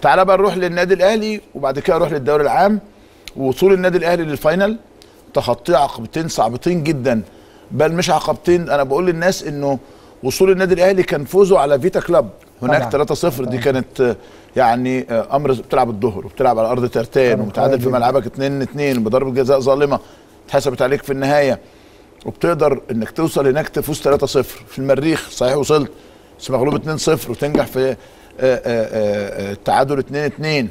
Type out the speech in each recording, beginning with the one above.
تعالى بقى نروح للنادي الاهلي وبعد كده نروح للدوري العام ووصول النادي الاهلي للفاينل تخطيه عقبتين صعبتين جدا بل مش عقبتين انا بقول للناس انه وصول النادي الاهلي كان فوزه على فيتا كلاب هناك طبعاً. 3-0 دي كانت آه، يعني آه، امر بتلعب الظهر وبتلعب على ارض ترتان كان ومتعادل قوي في جداً. ملعبك 2-2 بضربه جزاء ظالمه اتحسبت عليك في النهايه وبتقدر انك توصل هناك تفوز 3-0 في المريخ صحيح وصلت بس مغلوب 2-0 وتنجح في آه، آه، آه، آه، التعادل 2-2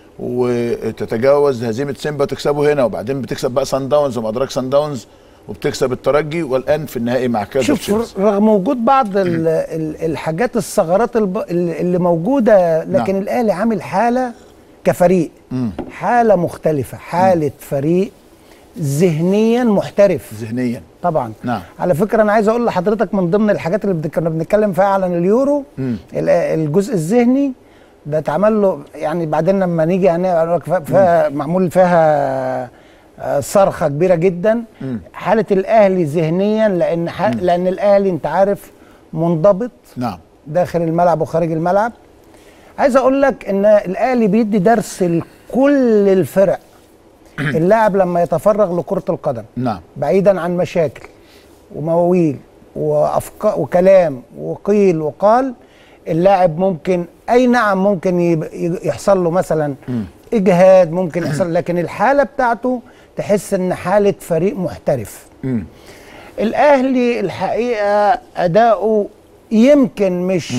وتتجاوز هزيمه سيمبا وتكسبه هنا وبعدين بتكسب بقى سان داونز وما ادراك سان داونز وبتكسب الترجي والان في النهائي مع كايزر شوف تشيفز. رغم وجود بعض ال ال الحاجات الثغرات الب- اللي اللي موجوده لكن نعم. الاهلي عامل حاله كفريق حاله مختلفه حاله فريق ذهنيا محترف ذهنيا طبعا نعم. على فكره انا عايز اقول لحضرتك من ضمن الحاجات اللي بد- كنا بنتكلم فيها على اليورو ال- الجزء الذهني ده اتعمل له يعني بعدين لما نيجي يعني أقول لك فيها- فيها معمول فيها آه، صرخه كبيره جدا حاله الاهلي ذهنيا لان ح- لان الاهلي انت عارف منضبط نعم داخل الملعب وخارج الملعب عايز اقول لك ان الاهلي بيدي درس لكل الفرق اللاعب لما يتفرغ لكره القدم نعم بعيدا عن مشاكل ومواويل وافكار وكلام وقيل وقال اللاعب ممكن اي نعم ممكن يب- يحصل له مثلا اجهاد ممكن يحصل لكن الحاله بتاعته تحس ان حاله فريق محترف مم. الاهلي الحقيقه اداؤه يمكن مش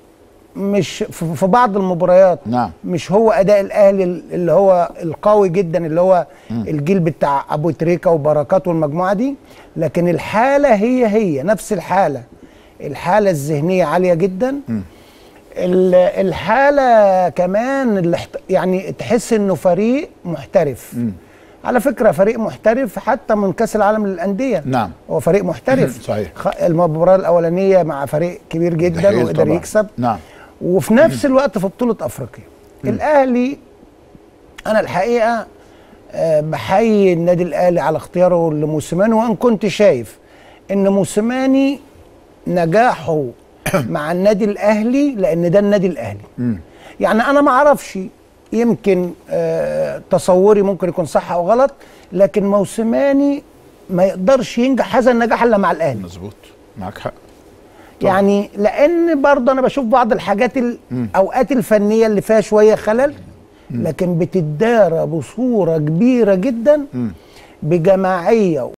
مش في في بعض المباريات نعم. مش هو اداء الاهلي اللي هو القوي جدا اللي هو الجيل بتاع ابو تريكه وبركات والمجموعه دي لكن الحاله هي هي نفس الحاله الحاله الذهنيه عاليه جدا ال- الحاله كمان اللي احت- يعني تحس انه فريق محترف على فكره فريق محترف حتى من كاس العالم للانديه نعم. هو فريق محترف صحيح. خ- المباراه الاولانيه مع فريق كبير جدا حقيقي وقدر طبعاً. يكسب نعم وفي نفس الوقت في بطوله افريقيا الاهلي انا الحقيقه آه، بحيي النادي الاهلي على اختياره لموسيماني وان كنت شايف ان موسيماني نجاحه مع النادي الاهلي لان ده النادي الاهلي يعني انا ما اعرفش يمكن آه، تصوري ممكن يكون صح او غلط لكن موسيماني ما يقدرش ينجح هذا النجاح الا مع الاهلي مظبوط معاك حق طبعا. يعني لان برضه انا بشوف بعض الحاجات الاوقات الفنيه اللي فيها شويه خلل لكن بتدارى بصوره كبيره جدا بجماعيه